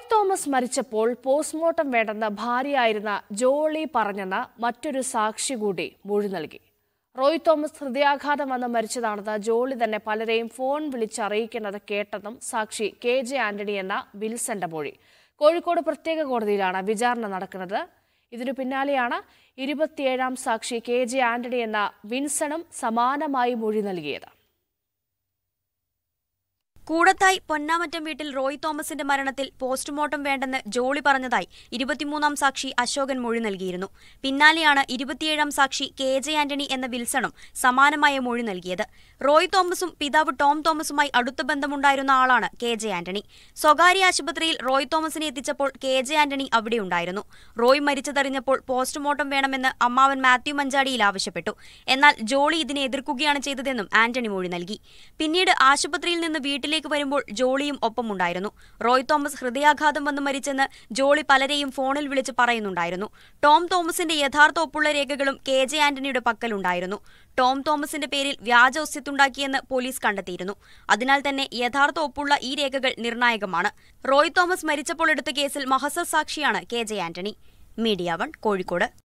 Thomas മരിച്ചപ്പോൾ postmortem വേണ്ടെന്ന് ഭാര്യയായിരുന്ന ജോളി പറഞ്ഞെന്ന് മറ്റൊരു സാക്ഷി കൂടി മൊഴി നൽകി റോയ് തോമസ് ഹൃദയാഘാതം വന്ന് മരിച്ചതാണെന്ന് ജോളി തന്നെ പലരെയും ഫോൺ വിളിച്ചറിയിക്കുന്നത് കേട്ടെന്നും സാക്ഷി കെ ജെ ആന്റണി എന്ന വിൽസന്റെ മൊഴി കോഴിക്കോട് പ്രത്യേക കോടതിയിലാണ് വിചാരണ നടക്കുന്നത് ഇതിനു പിന്നാലെയാണ് ഇരുപത്തിയേഴാം സാക്ഷി കെ ജെ ആന്റണി എന്ന വിൻസണും സമാനമായി മൊഴി നൽകിയത് കൂടത്തായി പൊന്നാമറ്റം വീട്ടിൽ റോയ് തോമസിന്റെ മരണത്തിൽ പോസ്റ്റ്മോർട്ടം വേണ്ടെന്ന് ജോളി പറഞ്ഞതായി ഇരുപത്തിമൂന്നാം സാക്ഷി അശോകൻ മൊഴി നൽകിയിരുന്നു പിന്നാലെയാണ് ഇരുപത്തിയേഴാം സാക്ഷി കെ ജെ ആന്റണി എന്ന വിൽസണും സമാനമായ മൊഴി നൽകിയത് റോയ് തോമസും പിതാവ് ടോം തോമസുമായി അടുത്ത ബന്ധമുണ്ടായിരുന്ന ആളാണ് കെ ജെ ആന്റണി സ്വകാര്യ ആശുപത്രിയിൽ റോയ് തോമസിനെ എത്തിച്ചപ്പോൾ കെ ജെ ആന്റണി അവിടെയുണ്ടായിരുന്നു റോയ് മരിച്ചതറിഞ്ഞപ്പോൾ പോസ്റ്റ്മോർട്ടം വേണമെന്ന് അമ്മാവൻ മാത്യു മഞ്ചാടിയിൽ ആവശ്യപ്പെട്ടു എന്നാൽ ജോളി ഇതിനെ എതിർക്കുകയാണ് ചെയ്തതെന്നും ആന്റണി മൊഴി നൽകി പിന്നീട് ആശുപത്രിയിൽ നിന്ന് വീട്ടിലേക്ക് വരുമ്പോൾ ജോളിയും ഒപ്പമുണ്ടായിരുന്നു റോയ് തോമസ് ഹൃദയാഘാതം വന്ന് മരിച്ചെന്ന് ജോളി പലരെയും ഫോണിൽ വിളിച്ച് പറയുന്നുണ്ടായിരുന്നു ടോം തോമസിന്റെ യഥാർത്ഥ ഒപ്പുള്ള രേഖകളും കെ ജെ ആന്റണിയുടെ പക്കലുണ്ടായിരുന്നു ടോം തോമസിന്റെ പേരിൽ വ്യാജ ഒസ്യത്തുണ്ടാക്കിയെന്ന് പോലീസ് കണ്ടെത്തിയിരുന്നു അതിനാൽ തന്നെ യഥാർത്ഥ ഒപ്പുള്ള ഈ രേഖകൾ നിർണായകമാണ് റോയ് തോമസ് മരിച്ചപ്പോൾ എടുത്ത കേസിൽ മഹസർ സാക്ഷിയാണ് K J Antony media one Kozhikode